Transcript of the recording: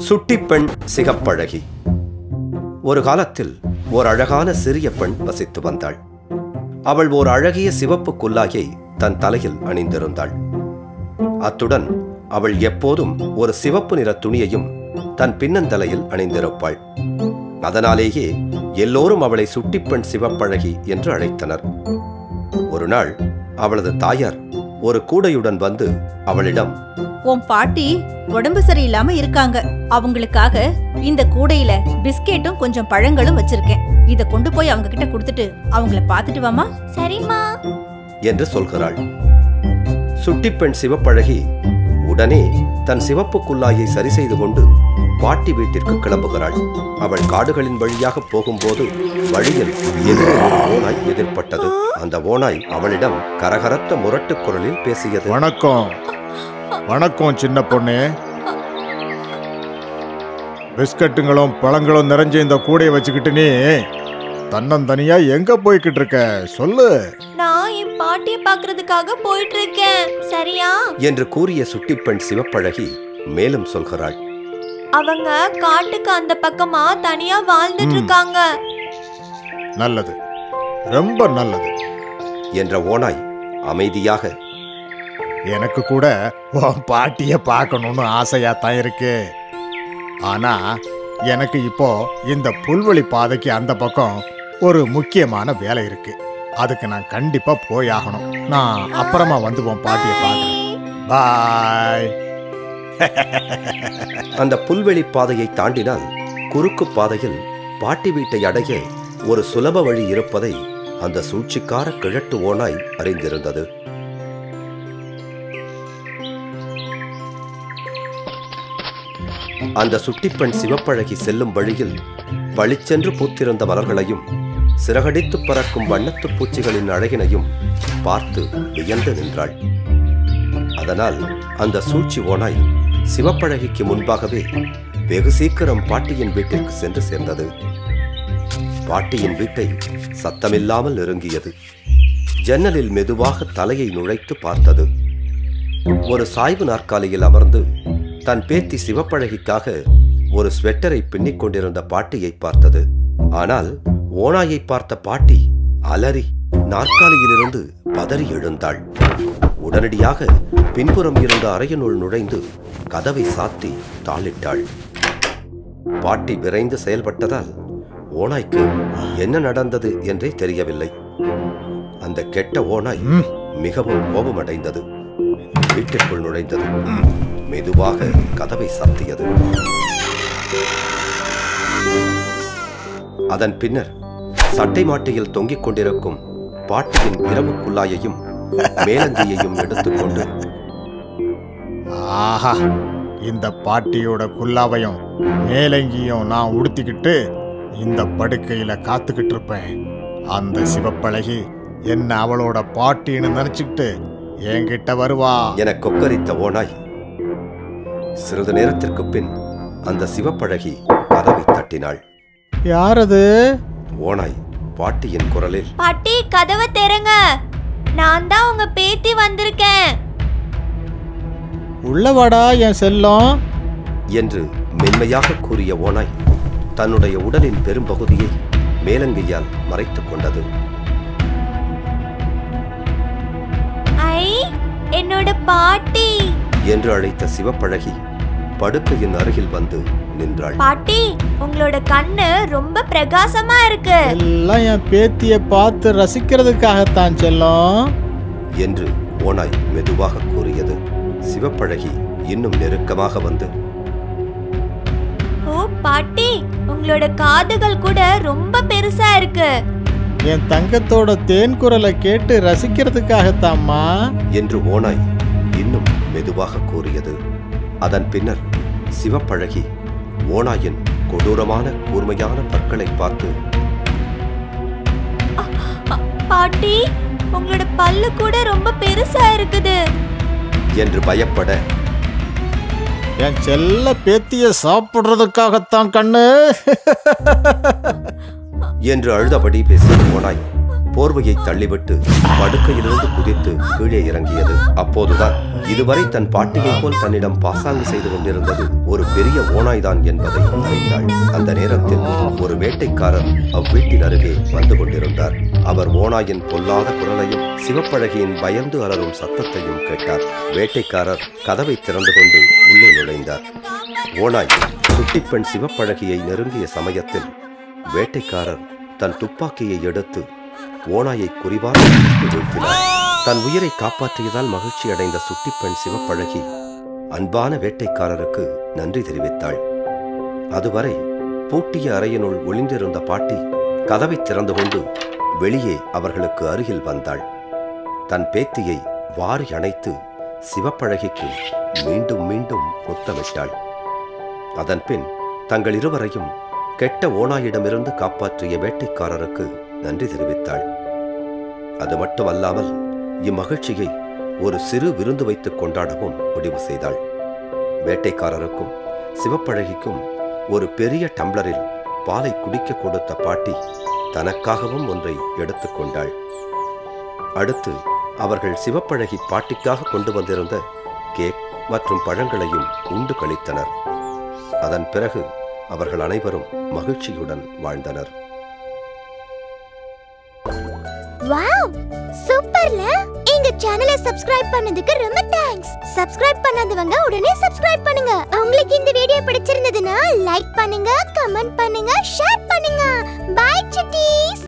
சுட்டிப் பெண் சிகப்பழகி ஒரு காலத்தில் ஓர் அழகான சிறிய பெண் வசித்து வந்தாள் அவள் ஓர் அழகிய சிவப்பு குல்லாயை தன் தலையில் அணிந்திருந்தாள் அத்துடன் அவள் எப்போதும் ஒரு சிவப்பு நிற துணியையும் தன் பின்னந்தலையில் அணிந்திருப்பாள் அதனாலேயே எல்லோரும் அவளை சுட்டிப்பெண் சிவப்பழகி என்று அழைத்தனர் ஒரு நாள் அவளது தாயார் ஒரு கூடையுடன் வந்து அவளிடம் உன் பாட்டி உடம்பு சரியில்லாம இருக்காங்க அவங்களுக்காக இந்த கூடையில பிஸ்கெட்டும் கொஞ்சம் பழங்களும் வச்சிருக்கேன் இத கொண்டு போய் அவங்க கிட்ட கொடுத்துட்டு அவங்கள பாத்துட்டு வாமா சரிம்மா என்று சொல்கிறாள் சுட்டிப்பெண் சிவப்பழகி உடனே தன் சிவப்பு குல்லாயை சரி செய்து கொண்டு பாட்டி வீட்டிற்கு கிளம்புகிறாள் அவள் காடுகளின் வழியாக போகும்போது வழியில் எதிரே ஒரு ஓநாய் எதிர்பட்டது அந்த ஓநாய் அவளிடம் கரகரத்த முரட்டு குரலில் பேசியது வணக்கம் வணக்கம் சின்ன பொண்ணு பிஸ்கட்டுங்களும் பழங்களும் நிறைஞ்ச இந்த கூடையை வச்சுக்கிட்டு நீ தன்னந்தனியா எங்க போய்கிட்டு இருக்க சொல்லு நான் என் பாட்டிய பாக்குறதுக்காக போயிட்டு இருக்கேன் சரியா என்று கூறிய சுட்டிப்பெண் சிவப்பழகி மேலும் சொல்கிறாள் அவங்க காட்டுக்கு அந்த பக்கமா தனியா வாழ்ந்துட்டு ம். இருக்காங்க நல்லது ரொம்ப நல்லது என்ற ஓநாய் அமைதியாக எனக்கு கூட உன் பாட்டிய பார்க்கணும்னு ஆசையா தான் இருக்கு ஆனா எனக்கு இப்போ இந்த புல்வெளி பாதைக்கு அந்த பக்கம் ஒரு முக்கியமான வேலை இருக்கு அதுக்கு நான் கண்டிப்பா போய் ஆகணும் நான் அப்புறமா வந்து உன் பாட்டிய பார்க்கறேன் பாய் அந்த புல்வெளி பாதையை தாண்டினால் குறுக்கு பாதையில் பாட்டி வீட்டை அடைய ஒரு சுலப வழி இருப்பதை அந்த சூழ்ச்சிக்கார கிழட்டு ஓநாய் அறிந்திருந்தது அந்த சுட்டிப்பெண் சிவப்பழகி செல்லும் வழியில் பளிச்சென்று பூத்திருந்த மலர்களையும் சிறகடித்து பறக்கும் வண்ணத்துப் பூச்சிகளின் அழகினையும் பார்த்து வியந்து நின்றாள் அதனால் அந்த சூழ்ச்சி ஓனாய் சிவப்பழகிக்கு முன்பாகவே வெகு சீக்கிரம் பாட்டியின் வீட்டிற்கு சென்று சேர்ந்தது பாட்டியின் வீட்டை சத்தமில்லாமல் நெருங்கியது ஜன்னலில் மெதுவாக தலையை நுழைத்து பார்த்தது ஒரு சாய்வு நாற்காலியில் அமர்ந்து தன் பேத்தி சிவப்பழகிக்காக ஒரு ஸ்வெட்டரை பின்னிக் கொண்டிருந்த பாட்டியை பார்த்தது ஆனால் ஓனாயை பார்த்த பாட்டி அலறி நாற்காலியிலிருந்து பதறி எழுந்தாள் உடனடியாக பின்புறம் இருந்த அறையினுள் நுழைந்து கதவை சாத்தி தாளிட்டாள் பாட்டி விரைந்து செயல்பட்டதால் ஓநாய்க்கு என்ன நடந்தது என்றே தெரியவில்லை அந்த கெட்ட ஓநாய் ம். மிகவும் கோபமடைந்தது வீட்டிற்குள் நுழைந்தது மெதுவாக கதவை சாத்தியது அதன் பின்னர் சட்டை மாட்டியில் தொங்கிக் கொண்டிருக்கும் பாட்டியின் இரவு குல்லாயையும் மேலங்கியையும் எடுத்துக்கொண்டு ஆஹா இந்த பாட்டியோட குல்லாவையும் மேலங்கியும் நான் உடுத்திக்கிட்டு இந்த படுக்கையில காத்துக்கிட்டு இருப்பேன் அந்த சிவப்பழகி என்ன அவளோட பாட்டின்னு நினைச்சுக்கிட்டு என்கிட்ட வருவா என கொக்கரித்த ஓநாய் சிறிது நேரத்திற்கு பின் அந்த சிவப்பழகி கதவை தட்டினாள் யார் அது ஓநாய் பாட்டியின் குரலில் பாட்டி கதவை திறங்க நான் தான் உங்க பேத்தி வந்திருக்கேன் உள்ளவாடா என் செல்லம் என்று மென்மையாக கூறிய ஓநாய் தன்னுடைய உடலின் பெரும்பகுதியை மேலங்கையால் மறைத்துக் கொண்டது ஐ என்னோட பாட்டி என்று அழைத்த சிவப்பழகி படுக்கையின் அருகில் வந்து நின்றாள் பாட்டி உங்களோட கண்ணு ரொம்ப பிரகாசமா இருக்கு எல்லாம் என் பேத்திய பார்த்து ரசிக்கிறதுக்காகத்தான் செல்லம் என்று ஓநாய் மெதுவாக கூறியது சிவப்பழகி இன்னும் நெருக்கமாக வந்து ஓ பாட்டி உங்களோட காதுகள் கூட ரொம்ப பெருசா இருக்கு என் தங்கத்தோட தேன் குரலை கேட்டு ரசிக்கிறதுக்காகத்தாம்மா என்று ஓநாய் இன்னும் மெதுவாக கூறியது அதன் பின்னர் சிவப்பழகி ஓநாயின் கொடூரமான கூர்மையான பற்களை பார்த்து பாட்டி உங்களோட பல்லு கூட ரொம்ப பெருசா இருக்குது என்று பயப்பட என் செல்ல பேத்திய சாப்பிடுறதுக்காகத்தான் கண்ணு என்று அழுதபடி பேசிய ஓநாய் போர்வையை தள்ளிவிட்டு படுக்கையிலிருந்து குதித்து கீழே இறங்கியது அப்போதுதான் இதுவரை தன் பாட்டியைப் போல் தன்னிடம் பாசாங்கு செய்து கொண்டிருந்தது ஒரு பெரிய ஓநாய்தான் என்பதை அறிந்தாள் அந்த நேரத்தில் ஒரு வேட்டைக்காரர் அவ்வீட்டின் அருகே வந்து கொண்டிருந்தார் அவர் ஓநாயின் பொல்லாத குரலையும் சிவப்பழகியின் பயந்து அலறும் சத்தத்தையும் கேட்டார் வேட்டைக்காரர் கதவை திறந்து கொண்டு உள்ளே நுழைந்தார் ஓநாய் குட்டிப்பெண் சிவப்பழகியை நெருங்கிய சமயத்தில் வேட்டைக்காரர் தன் துப்பாக்கியை எடுத்து ஓநாயை குறிவாக சுட்டு வீழ்த்தினார் தன் உயிரை காப்பாற்றியதால் மகிழ்ச்சி அடைந்த சுட்டிப்பெண் சிவப்பழகி அன்பான வேட்டைக்காரருக்கு நன்றி தெரிவித்தாள் அதுவரை பூட்டிய அறையினுள் ஒளிந்திருந்த பாட்டி கதவை திறந்து கொண்டு வெளியே அவர்களுக்கு அருகில் வந்தாள் தன் பேத்தியை வாரி அணைத்து சிவப்பழகிக்கு மீண்டும் மீண்டும் முத்தமிட்டாள் அதன்பின் தங்கள் இருவரையும் கெட்ட ஓநாயிடமிருந்து காப்பாற்றிய வேட்டைக்காரருக்கு நன்றி தெரிவித்தாள் அது மட்டுமல்லாமல் இம்மகிழ்ச்சியை ஒரு சிறு விருந்து வைத்துக் கொண்டாடவும் முடிவு செய்தாள் வேட்டைக்காரருக்கும் சிவப்பழகிக்கும் ஒரு பெரிய டம்ளரில் பாலை குடிக்க கொடுத்த பாட்டி தனக்காகவும் ஒன்றை எடுத்துக்கொண்டாள் அடுத்து அவர்கள் சிவப்பழகி பாட்டிக்காக கொண்டு வந்திருந்த கேக் மற்றும் பழங்களையும் உண்டு கழித்தனர் அதன் பிறகு அவர்கள் அனைவரும் மகிழ்ச்சியுடன் வாழ்ந்தனர் வாவ் சூப்பர்ல எங்க சேனலை சப்ஸ்கிரைப் பண்ணதுக்கு ரொம்ப தேங்க்ஸ் சப்ஸ்கிரைப் பண்ணாதவங்க உடனே சப்ஸ்கிரைப் பண்ணுங்க உங்களுக்கு இந்த வீடியோ பிடிச்சிருந்ததுன்னா லைக் பண்ணுங்க கமெண்ட் பண்ணுங்க ஷேர் பண்ணுங்க பை சிட்டீஸ்